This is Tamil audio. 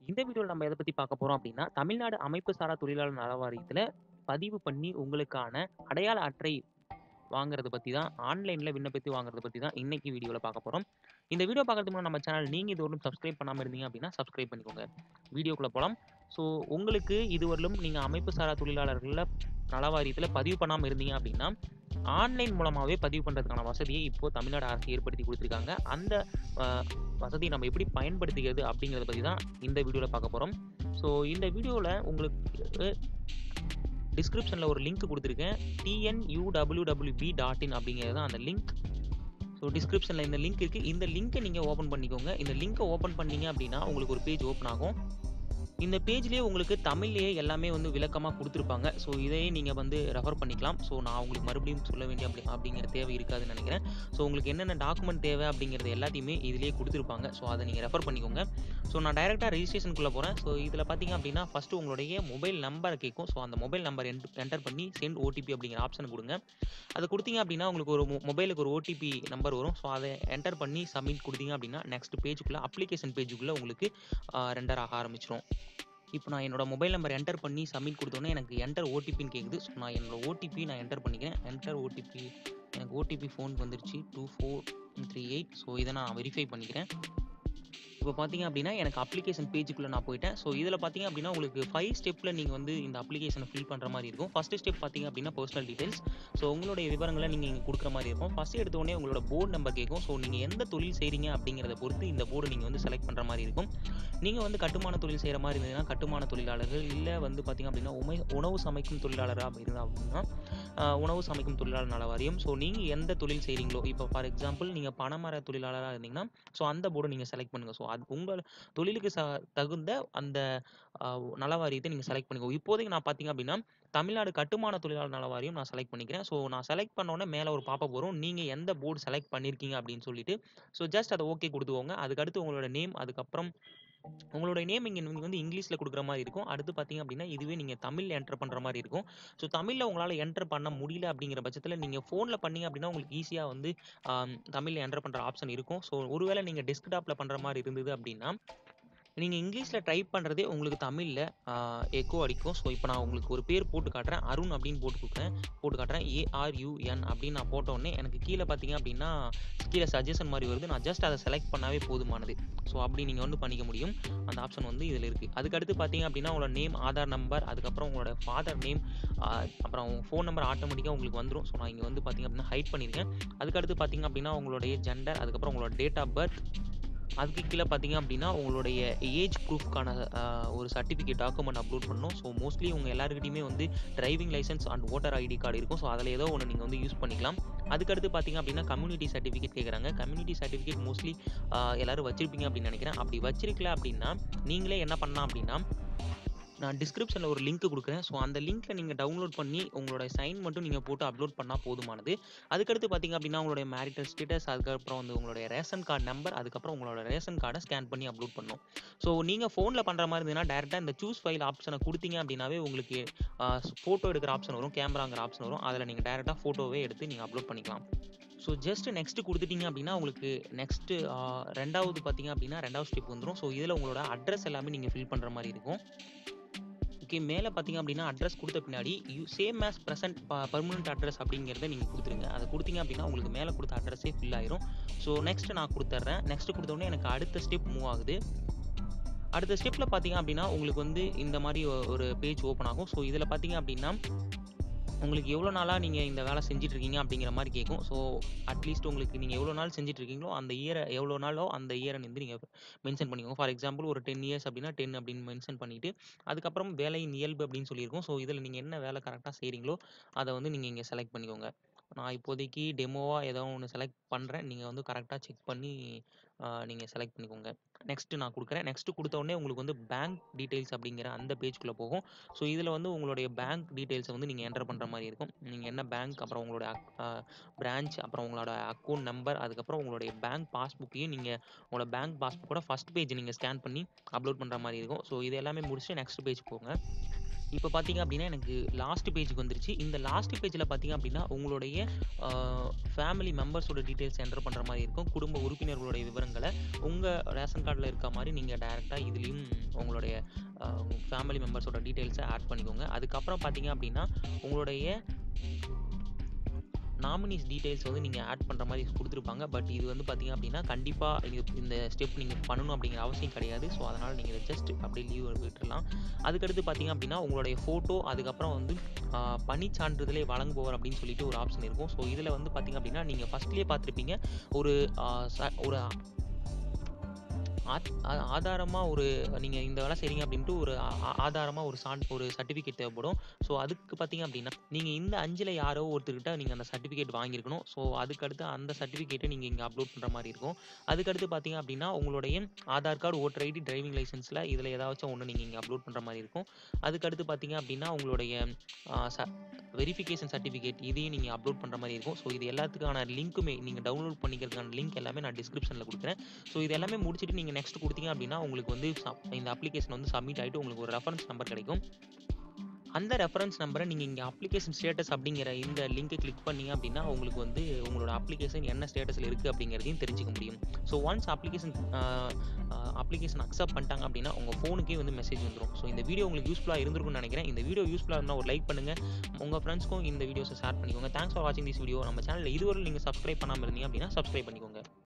இந்த வீடியோல நம்ம எத பத்தி பார்க்க போறோம் அப்படின்னா, தமிழ்நாடு அமைப்பு சாரா தொழிலாளர் நல வாரியத்துல பதிவு பண்ணி உங்களுக்கான அடையாள அட்டை வாங்குறத பத்தி தான், ஆன்லைன்ல விண்ணப்பித்து வாங்குறத பத்தி தான் இன்னைக்கு வீடியோல பார்க்க போறோம். இந்த வீடியோ பார்க்கறதுக்கு முன்னாடி நம்ம சேனல் நீங்க இதுவரைக்கும் சப்ஸ்கிரைப் பண்ணாம இருந்தீங்க அப்படின்னா, சப்ஸ்கிரைப் பண்ணிக்கோங்க. வீடியோக்குள்ள போலாம். ஸோ உங்களுக்கு இதுவரையிலும் நீங்க அமைப்பு சாரா தொழிலாளர்கள்ல நல வாரியத்துல பதிவு பண்ணாம இருந்தீங்க அப்படின்னா, ஆன்லைன் மூலமாவே பதிவு பண்றதுக்கான வசதியை இப்போ தமிழ்நாடு அரசு ஏற்படுத்தி குடுத்திருக்காங்க. அந்த அ வசதிய நம்ம எப்படி பயன்படுத்திக்கிறது அப்படிங்கிறத பத்தி தான் இந்த வீடியோல பார்க்க போறோம். ஸோ இந்த வீடியோல உங்களுக்கு டிஸ்கிரிப்ஷன்ல ஒரு லிங்க் குடுத்திருக்கேன். tnuwwb டாட் இன் அப்படிங்கிறது தான் அந்த லிங்க். ஸோ டிஸ்கிரிப்ஷன்ல இந்த லிங்க் இருக்கு. இந்த லிங்க்க நீங்க ஓப்பன் பண்ணிக்கோங்க. இந்த லிங்க்க ஓப்பன் பண்ணீங்க அப்படின்னா, உங்களுக்கு ஒரு பேஜ் ஓப்பன் ஆகும். இந்த பேஜ்லயே உங்களுக்கு தமிழ்லயே எல்லாமே வந்து விளக்கமா குடுத்திருப்பாங்க. ஸோ இதையே நீங்க வந்து ரெஃபர் பண்ணிக்கலாம். ஸோ நான் உங்களுக்கு மறுபடியும் சொல்ல வேண்டிய அப்படி அப்படிங்கிற தேவை இருக்காதுன்னு நெனைக்கிறேன். ஸோ உங்களுக்கு என்னென்ன டாக்குமெண்ட் தேவை அப்படிங்கிறது எல்லாத்தையுமே இதிலேயே குடுத்திருப்பாங்க. ஸோ அத நீங்க ரெஃபர் பண்ணிக்கோங்க. ஸோ நான் டைரக்ட்டா ரெஜிஸ்ட்ரேஷனுக்குள்ள போறேன். ஸோ இதுல பார்த்தீங்க அப்படின்னா, ஃபர்ஸ்ட் உங்களுடைய மொபைல் நம்பர கேட்கும். ஸோ அந்த மொபைல் நம்பர் என்ட் என்டர் பண்ணி சென்ட் ஓடிபி அப்படிங்கிற ஆப்ஷன குடுங்க. அத குடுத்தீங்க அப்படின்னா, உங்களுக்கு ஒரு மொ மொபைலுக்கு ஒரு ஓடிபி நம்பர் வரும். ஸோ அத என்டர் பண்ணி சப்மிட் குடுத்தீங்க அப்படின்னா, நெக்ஸ்ட் பேஜுக்குள்ள அப்ளிகேஷன் பேஜுக்குள்ள உங்களுக்கு அ ரெண்டர் ஆக ஆரம்பிச்சுரும். இப்போ நான் என்னோட மொபைல் நம்பர் என்டர் பண்ணி சப்மிட் குடுத்தோனே எனக்கு என்டர் ஓடிபின்னு கேட்குது. ஸோ நான் என்னோட ஓடிபி நான் என்டர் பண்ணிக்கிறேன். என்டர் ஓடிபி எனக்கு ஓடிபி ஃபோனுக்கு வந்துருச்சு. 2438 ஸோ இத நான் வெரிஃபை பண்ணிக்கிறேன். இப்போ பார்த்தீங்க அப்படின்னா, எனக்கு அப்ளிகேஷன் பேஜுக்குள்ள நான் போயிட்டேன். ஸோ இதுல பார்த்தீங்க அப்படின்னா, உங்களுக்கு 5 ஸ்டெப்ல நீங்க வந்து இந்த அப்ளிகேஷன ஃபில் பண்ற மாரி இருக்கும். ஃபர்ஸ்ட் ஸ்டெப் பார்த்தீங்க அப்படின்னா, பெர்சனல் டீட்டெயில்ஸ். ஸோ உங்களுடைய விவரங்கள நீங்க இங்க குடுக்குற மாரி இருக்கும். ஃபர்ஸ்ட் எடுத்த உடனே உங்களோட போர்ட் நம்பர் கேட்கும். ஸோ நீங்க எந்த தொழில் செய்றீங்க அப்படிங்கிறத பொறுத்து இந்த போர்ட நீங்க வந்து செலக்ட் பண்ற மாரி இருக்கும். நீங்க வந்து கட்டுமான தொழில் செய்ற மாரி இருந்ததுன்னா, கட்டுமான தொழிலாளர்கள் இல்ல வந்து பார்த்தீங்க அப்படின்னா, உமை உணவு சமைக்கும் தொழிலாளரா இருந்தா அப்படின்னா, அ உணவு சமைக்கும் தொழிலாளர் நல வாரியம். ஸோ நீங்க எந்த தொழில் செய்றீங்களோ, இப்போ ஃபார் எக்ஸாம்பிள் நீங்க பனைமர தொழிலாளரா இருந்தீங்கன்னா, ஸோ அந்த போர்ட நீங்க செலக்ட் பண்ணுங்க. ஸோ அது உங்க தொழிலுக்கு ச தகுந்த அந்த அ நல வாரியத்த நீங்க செலக்ட் பண்ணிக்கோங்க. இப்போதைக்கு நான் பார்த்தீங்க அப்படின்னா, தமிழ்நாடு கட்டுமான தொழிலாளர் நல வாரியம் நான் செலக்ட் பண்ணிக்கிறேன். ஸோ நான் செலக்ட் பண்ண உடனே மேல ஒரு பாப்பப் வரும். நீங்க எந்த போர்ட் செலக்ட் பண்ணியிருக்கீங்க அப்படின்னு சொல்லிட்டு. ஸோ ஜஸ்ட் அத ஓகே குடுத்துக்கோங்க. அதுக்கு அடுத்து உங்களோட நேம், அதுக்கப்புறம் உங்களுடைய நேம் இங்க நீங்க வந்து இங்கிலீஷ்ல குடுக்குற மாரி இருக்கும். அடுத்து பார்த்தீங்க அப்படின்னா, இதுவே நீங்க தமிழ்ல என்டர் பண்ற மாரி இருக்கும். ஸோ தமிழ்ல உங்களால என்டர் பண்ண முடியல அப்படிங்கிற பட்சத்துல, நீங்க ஃபோன்ல பண்ணீங்க அப்படின்னா, உங்களுக்கு ஈஸியா வந்து அ தமிழ்ல என்டர் பண்ற ஆப்ஷன் இருக்கும். ஸோ ஒருவேள நீங்க டெஸ்க்டாப்ல பண்ற மாரி இருந்தது அப்படின்னா, நீங்க இங்கிலீஷ்ல டைப் பண்றதே உங்களுக்கு தமிழ்ல அ எக்கோ அடிக்கும். ஸோ இப்போ நான் உங்களுக்கு ஒரு பேர் போட்டு காட்டுறேன். அருண் அப்படின்னு போட்டு குடுக்குறேன். போட்டு காட்டுறேன். ஏ-ஆர்-யு-என் அப்படின்னு நான் போட்ட உடனே எனக்கு கீழ பார்த்தீங்க அப்படின்னா, கீழ சஜஷன் மாரி வருது. நான் ஜஸ்ட் அத செலக்ட் பண்ணாவே போதுமானது. ஸோ அப்படி நீங்க வந்து பண்ணிக்க முடியும். அந்த ஆப்ஷன் வந்து இதுல இருக்கு. அதுக்கு அடுத்து பார்த்தீங்க அப்படின்னா, உங்களோட நேம், ஆதார் நம்பர், அதுக்கப்புறம் உங்களோட ஃபாதர் நேம், அ அப்புறம் ஃபோன் நம்பர் ஆட்டோமேட்டிக்கா உங்களுக்கு வந்துரும். ஸோ நான் இங்க வந்து பார்த்தீங்க அப்படின்னா, ஹைட் பண்ணியிருக்கேன். அதுக்கு அடுத்து பார்த்தீங்க அப்படின்னா, உங்களுடைய ஜெண்டர், அதுக்கப்புறம் உங்களோட டேட் ஆஃப் பர்த், அதுக்கு கீழ பார்த்தீங்க அப்படின்னா, உங்களுடைய ஏஜ் ப்ரூஃப்க்கான அ ஒரு சர்டிஃபிகேட் டாக்குமெண்ட் அப்லோட் பண்ணணும். ஸோ மோஸ்ட்லி உங்க எல்லார்கிட்டயுமே வந்து driving licence and voter ID card இருக்கும். ஸோ அதுல ஏதோ ஒண்ணு நீங்க வந்து யூஸ் பண்ணிக்கலாம். அதுக்கு அடுத்து பார்த்தீங்க அப்படின்னா, கம்யூனிட்டி சர்டிஃபிகேட் கேட்குறாங்க. கம்யூனிட்டி சர்டிஃபிகேட் மோஸ்ட்லி அ எல்லாரும் வச்சிருப்பீங்க அப்படின்னு நெனைக்கிறேன். அப்படி வச்சிருக்கல அப்படின்னா, நீங்களே என்ன பண்ணலாம் அப்படின்னா, நான் டிஸ்கிரிப்ஷன்ல ஒரு லிங்க் குடுக்குறேன். ஸோ அந்த லிங்க்க நீங்க டவுன்லோட் பண்ணி உங்களோட சைன் மட்டும் நீங்க போட்டு அப்லோட் பண்ணா போதுமானது. அதுக்கடுத்து பார்த்தீங்க அப்படின்னா, உங்களுடைய மேரிட்டல் ஸ்டேட்டஸ், அதுக்கப்புறம் வந்து உங்களுடைய ரேஷன் கார்டு நம்பர், அதுக்கப்புறம் உங்களோட ரேஷன் கார்ட ஸ்கேன் பண்ணி அப்லோட் பண்ணணும். ஸோ நீங்க ஃபோன்ல பண்ற மாரி இருந்ததுன்னா, டைரக்ட்டா இந்த சூஸ் ஃபைல் ஆப்ஷன குடுத்தீங்க அப்படின்னாவே உங்களுக்கு அ ஃபோட்டோ எடுக்கிற ஆப்ஷன் வரும். கேமராங்கிற ஆப்ஷன் வரும். அதுல நீங்க டைரக்ட்டா ஃபோட்டோவே எடுத்து நீங்க அப்லோட் பண்ணிக்கலாம். ஸோ ஜஸ்ட் நெக்ஸ்ட் குடுத்துட்டீங்க அப்படின்னா, உங்களுக்கு நெக்ஸ்ட் அ 2வது பார்த்தீங்க அப்படின்னா, 2வது ஸ்டெப் வந்துரும். ஸோ இதுல உங்களோட அட்ரஸ் எல்லாமே நீங்க ஃபில் பண்ற மாரி இருக்கும். ஓகே. மேல பார்த்தீங்க அப்படின்னா, அட்ரஸ் குடுத்த பின்னாடி யூ சேம் ஆஸ் பிரசன்ட் ப பெர்மனன்ட் அட்ரஸ் அப்படிங்கிறத நீங்க குடுத்துருங்க. அத குடுத்தீங்க அப்படின்னா, உங்களுக்கு மேல குடுத்த அட்ரஸே ஃபில் ஆயிரும். ஸோ நெக்ஸ்ட் நான் குடுத்துர்றேன். நெக்ஸ்ட் குடுத்த உடனே எனக்கு அடுத்த ஸ்டெப் மூவ் ஆகுது. அடுத்த ஸ்டெப்ல பார்த்தீங்க அப்படின்னா, உங்களுக்கு வந்து இந்த மாரி ஒ ஒரு பேஜ் ஓப்பன் ஆகும். ஸோ இதுல பார்த்தீங்க அப்படின்னா, உங்களுக்கு எவ்வளோ நாளா நீங்க இந்த வேலை செஞ்சுட்டு இருக்கீங்க அப்படிங்கிற மாரி கேட்கும். ஸோ அட்லீஸ்ட் உங்களுக்கு நீங்க எவ்வளோ நாள் செஞ்சுட்டு இருக்கீங்களோ, அந்த இயர எவ்வளோ நாளோ அந்த இயர வந்து நீங்க மென்ஷன் பண்ணிக்கோங்க. ஃபார் எக்ஸாம்பிள் ஒரு 10 இயர்ஸ் அப்படின்னா, 10 அப்படின்னு மென்ஷன் பண்ணிட்டு, அதுக்கப்புறம் வேலையின் இயல்பு அப்படின்னு சொல்லியிருக்கும். ஸோ இதுல நீங்க என்ன வேலை கரெக்ட்டா செய்றீங்களோ, அத வந்து நீங்க இங்க செலக்ட் பண்ணிக்கோங்க. நான் இப்போதைக்கு டெமோவா ஏதோ ஒண்ணு செலக்ட் பண்றேன். நீங்க வந்து கரெக்ட்டா செக் பண்ணி அ நீங்க செலக்ட் பண்ணிக்கோங்க. நெக்ஸ்ட் நான் குடுக்குறேன். நெக்ஸ்ட் குடுத்த உடனே உங்களுக்கு வந்து பேங்க் டீட்டெயில்ஸ் அப்படிங்கிற அந்த பேஜ்க்குள்ள போகும். ஸோ இதுல வந்து உங்களுடைய பேங்க் டீட்டெயில்ஸ வந்து நீங்க என்டர் பண்ற மாரி இருக்கும். நீங்க என்ன பேங்க், அப்புறம் உங்களுடைய அக் அ பிரான்ச், அப்புறம் உங்களோட அக்கவுண்ட் நம்பர், அதுக்கப்புறம் உங்களுடைய பேங்க் பாஸ்புக்கையும் நீங்க உங்களோட பேங்க் பாஸ்புக்கோட ஃபர்ஸ்ட் பேஜ் நீங்க ஸ்கேன் பண்ணி அப்லோட் பண்ற மாரி இருக்கும். ஸோ இது எல்லாமே முடிச்சுட்டு நெக்ஸ்ட் பேஜ் போங்க. இப்போ பார்த்தீங்க அப்படின்னா எனக்கு லாஸ்ட் பேஜுக்கு வந்துருச்சு இந்த லாஸ்ட் பேஜில் பார்த்தீங்க அப்படின்னா உங்களுடைய ஃபேமிலி மெம்பர்ஸோட டீட்டெயில்ஸ் என்டர் பண்ணுற மாதிரி இருக்கும் குடும்ப உறுப்பினர்களுடைய விவரங்களை உங்கள் ரேஷன் கார்டில் இருக்க மாதிரி நீங்கள் டைரெக்டாக இதுலேயும் உங்களுடைய ஃபேமிலி மெம்பர்ஸோட டீட்டெயில்ஸை ஆட் பண்ணிக்கோங்க அதுக்கப்புறம் பார்த்தீங்க அப்படின்னா உங்களுடைய நாமினிஸ் டீட்டெயில்ஸ் வந்து நீங்கள் ஆட் பண்ணுற மாதிரி கொடுத்துருப்பாங்க பட் இது வந்து பார்த்தீங்க அப்படின்னா கண்டிப்பாக இது இந்த ஸ்டெப் நீங்கள் பண்ணணும் அப்படிங்கிற அவசியம் கிடையாது ஸோ அதனால் நீங்கள் இதை ஜஸ்ட் அப்படியே லீவ் விட்டுடலாம் அதுக்கடுத்து பார்த்தீங்க அப்படின்னா உங்களுடைய ஃபோட்டோ அதுக்கப்புறம் வந்து பணி சான்றிதழை வழங்குபவர் அப்படின்னு சொல்லிட்டு ஒரு ஆப்ஷன் இருக்கும் ஸோ இதில் வந்து பார்த்தீங்க அப்படின்னா நீங்கள் ஃபஸ்ட்லேயே பார்த்துருப்பீங்க ஒரு ஒரு ஆதாரமாக ஒரு நீங்கள் இந்த வேலை செய்கிறீங்க அப்படின்ட்டு ஒரு ஆதாரமாக ஒரு சான் ஒரு சர்டிஃபிகேட் தேவைப்படும் ஸோ அதுக்கு பார்த்தீங்க அப்படின்னா நீங்கள் இந்த அஞ்சில் யாரோ ஒருத்தர்கிட்ட நீங்கள் அந்த சர்டிஃபிகேட் வாங்கியிருக்கணும் ஸோ அதுக்கடுத்து அந்த சர்டிஃபிகேட்டை நீங்கள் இங்கே அப்லோட் பண்ணுற மாதிரி இருக்கும் அதுக்கடுத்து பார்த்தீங்க அப்படின்னா உங்களுடைய Aadhaar card voter ID driving லைசன்ஸில் இதில் ஏதாச்சும் ஒன்று நீங்கள் இங்கே அப்லோட் பண்ணுற மாதிரி இருக்கும் அதுக்கடுத்து பார்த்தீங்க அப்படின்னா உங்களுடைய வெரிஃபிகேஷன் சர்டிஃபிகேட் இதையும் நீங்கள் அப்லோட் பண்ணுற மாதிரி இருக்கும் ஸோ இது எல்லாத்துக்கான லிங்க்குமே நீங்கள் டவுன்லோட் பண்ணிக்கிறதுக்கான லிங்க் எல்லாமே நான் டிஸ்கிரிப்ஷனில் கொடுக்குறேன் ஸோ இது எல்லாமே முடிச்சுட்டு நீங்கள் நெக்ஸ்ட் கொடுத்தீங்க அப்படின்னா உங்களுக்கு வந்து இந்த அப்ளிகேஷன் வந்து சப்மிட் ஆகிட்டு உங்களுக்கு ஒரு ரெஃபரன்ஸ் நம்பர் கிடைக்கும் அந்த ரெஃபரன்ஸ் நம்பரை நீங்கள் இங்கே அப்ளிகேஷன் ஸ்டேட்டஸ் அப்படிங்கிற இந்த லிங்க்கை கிளிக் பண்ணீங்க அப்படின்னா உங்களுக்கு வந்து உங்களோட அப்ளிகேஷன் என்ன ஸ்டேட்டஸில் இருக்குது அப்படிங்கிறதையும் தெரிஞ்சுக்க முடியும் so once application application accept பண்ணிட்டாங்க அப்படின்னா உங்கள் ஃபோனுக்கே வந்து மெசேஜ் வந்துடும் ஸோ இந்த வீடியோ உங்களுக்கு யூஸ்ஃபுல்லாக இருந்திருக்கும்னு நினைக்கிறேன் இந்த வீடியோ யூஸ்ஃபுல்லாக இருந்தால் ஒரு லைக் பண்ணுங்கள் உங்கள் ஃப்ரெண்ட்ஸ்க்கும் இந்த வீடியோஸை ஷேர் பண்ணிக்கோங்க தேங்க்ஸ் ஃபார் வாட்சிங் திஸ் வீடியோ நம்ம சேனலில் இதுவரை நீங்கள் சப்ஸ்கிரைப் பண்ணாமல் இருந்தீங்க அப்படின்னா சப்ஸ்கிரைப் பண்ணிக்கோங்க